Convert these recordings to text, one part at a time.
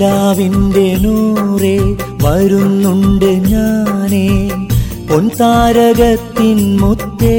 നിലാവിൻ്റെ നൂറേ വരുന്നുണ്ട് ഞാനേ പൊൻതാരകത്തിൻ മുത്തേ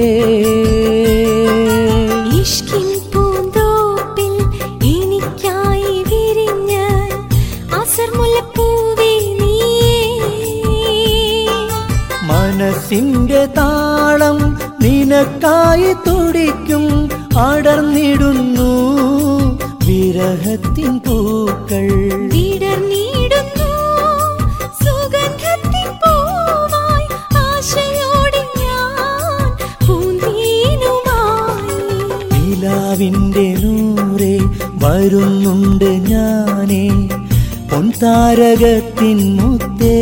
ഇഷ്കിൻ പൂന്തോപ്പിൽ എനിക്കായി വിരിഞ്ഞ അസർമുല്ലപ്പൂവേ നീയേ മനസ്സിന്റെ താളം നിനക്കായി തുടിക്കും അടർന്നിടുന്നു വിരഹത്തിൻ പൂക്കൾ വിടർന്നിടുന്നു സുഗന്ധത്തിൻ പൂവായി ആശയോടെ ഞാൻ പൂന്തേനുമായി നിലാവിൻ്റെ നൂറേ വരുന്നുണ്ട് ഞാനേ പൊൻതാരകത്തിൻ മുത്തേ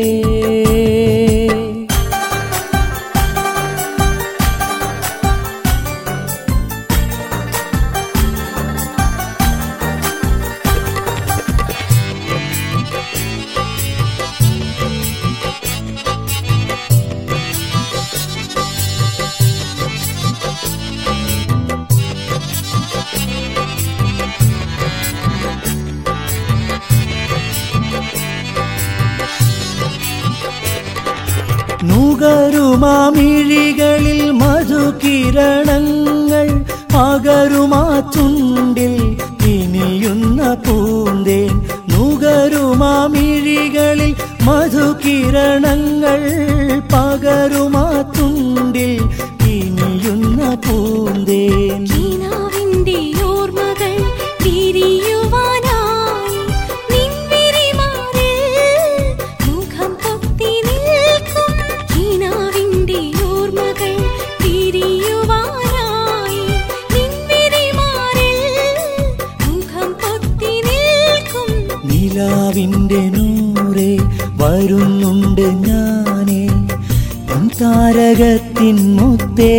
നുകരുമാമിഴികളിൽ മധുകിരണങ്ങൾ പകരുമാ ചുണ്ടിൽ ഇനിയുന്ന പൂന്തേൻ നുകരുമാമിഴികളിൽ മധുകിരണങ്ങൾ പകരുമാ ചുണ്ടിൽ ഇനിയുന്ന പൂന്തേൻ കിനാവിന്റെ ഓർമ്മകൾ തിരിയുവാനായി നിൻവിരിമാറിൽ മുഖം പൊത്തി നിൽക്കും കിനാവിന്റെ ഓർമ്മകൾ തിരിയുവാനായി നിൻവിരിമാറിൽ മുഖം പൊത്തി നിൽക്കും നിലാവിൻ്റെ നൂറേ വരുന്നുണ്ട് ഞാനേ താരകത്തിൻ മുത്തേ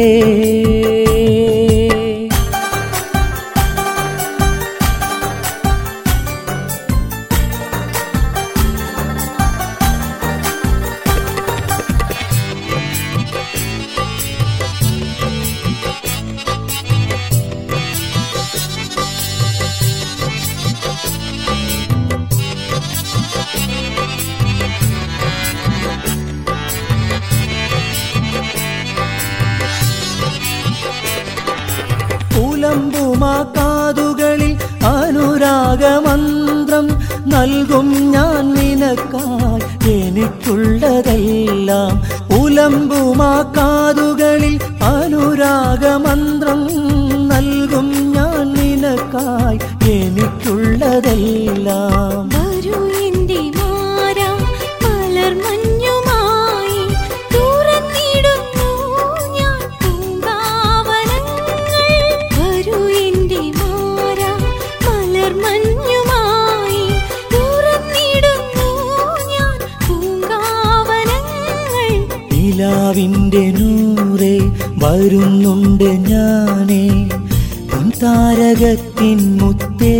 പുലമ്പുമാ കാതുകളിൽ അനുരാഗമന്ത്രം നൽകും ഞാൻ നിനക്കായി എനിക്കുള്ളതെല്ലാം പുലമ്പുമാ കാതുകളിൽ അനുരാഗമന്ത്രം നൽകും ഞാൻ നിനക്കായി എനിക്കുള്ളതെല്ലാം വരൂ എന്റെ മാറാ മലർമഞ്ഞുമായി തുറന്നിടുന്നു ഞാൻ പൂങ്കാവനങ്ങൾ വരൂ എന്റെ മാറാ മലർമഞ്ഞുമായി തുറന്നിടുന്നു ഞാൻ പൂങ്കാവനങ്ങൾ നിലാവിൻ്റെ നൂറേ വരുന്നുണ്ട് ഞാനേ താരകത്തിൻ മുത്തേ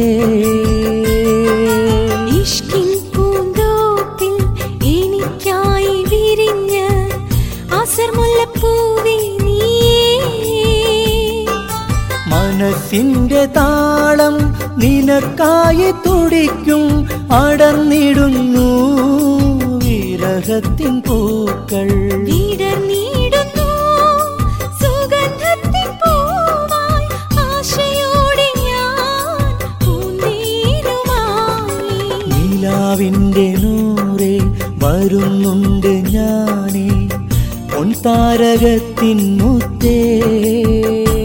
ഇഷ്കിൻ പൂന്തോപ്പിൽ എനിക്കായി വിരിഞ്ഞ അസർമുല്ലപ്പൂവേ നീയേ മനസ്സിന്റെ താളം നിനക്കായി തുടിക്കും അടർന്നിടുന്നു വിരഹത്തിൻ പൂക്കൾ വിടർന്നിടുന്നു സുഗന്ധത്തിൻ പൂവായി ആശയോടെ ഞാൻ പൂന്തേനുമായി നിലാവിൻ്റെ നൂറേ വരുന്നുണ്ട് ഞാനേ പൊൻതാരകത്തിൻ മുത്തേ